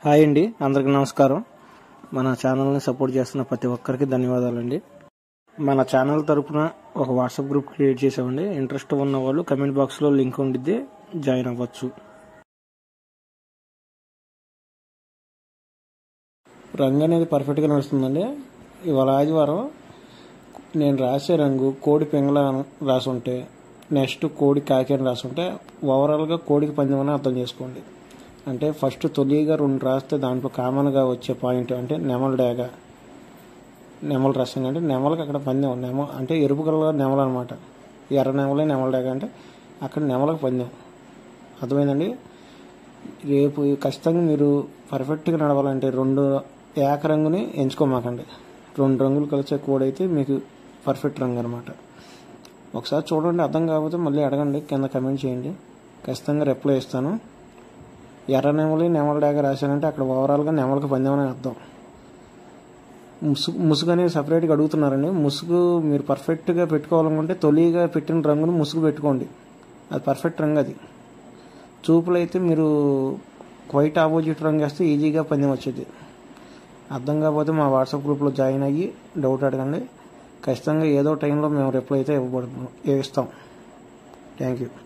hi అండి అందరికి నమస్కారం మన ఛానల్ని సపోర్ట్ చేస్తున్న ప్రతి ఒక్కరికి ధన్యవాదాలండి మన ఛానల్ తరపున ఒక వాట్సాప్ గ్రూప్ క్రియేట్ చేసామండి ఇంట్రెస్ట్ ఉన్న వాళ్ళు కమెంట్ బాక్స్లో లింక్ ఉండిద్ది జాయిన్ అవ్వచ్చు రంగు అనేది పర్ఫెక్ట్గా నడుస్తుందండి ఇవాళ ఆదివారం నేను రాసే రంగు కోడి పింగళ అని రాసి ఉంటే నెక్స్ట్ కోడి కాకి అని రాసి ఉంటే ఓవరాల్గా కోడికి పందెం అని అర్థం చేసుకోండి అంటే ఫస్ట్ తొలిగా రెండు రాస్తే దాంట్లో కామన్గా వచ్చే పాయింట్ అంటే నెమల డేగ నెమల రసం అంటే నెమలకి అక్కడ పందెం నెమ అంటే ఎరుపు కలర్ నెమలు అనమాట ఎర్ర నెమలే నెమల డేగ అంటే అక్కడ నెమలకు పందెం అర్థమైందండి రేపు ఖచ్చితంగా మీరు పర్ఫెక్ట్గా నడవాలంటే రెండు ఏక రంగుని ఎంచుకోమాకండి రెండు రంగులు కలిసే కోడైతే మీకు పర్ఫెక్ట్ రంగు అనమాట ఒకసారి చూడండి అర్థం కాకపోతే మళ్ళీ అడగండి కింద కమెంట్ చేయండి ఖచ్చితంగా రిప్లై ఇస్తాను ఎర్ర నెమలి నెమల డాగ రాశానంటే అక్కడ ఓవరాల్గా నెమలకి పందెమని అర్థం ముసుగు ముసుగు అనేది సపరేట్గా అడుగుతున్నారండి ముసుగు మీరు పర్ఫెక్ట్గా పెట్టుకోవాలనుకుంటే తొలిగా పెట్టిన రంగును ముసుగు పెట్టుకోండి అది పర్ఫెక్ట్ రంగు అది చూపులు అయితే మీరు క్వైట్ ఆపోజిట్ రంగు వేస్తే ఈజీగా పందెం వచ్చేది అర్థం కాకపోతే మా వాట్సాప్ గ్రూప్లో జాయిన్ అయ్యి డౌట్ అడగండి ఖచ్చితంగా ఏదో టైంలో మేము రిప్లై అయితే ఇవ్వబడుతున్నాం ఇస్తాం థ్యాంక్ యూ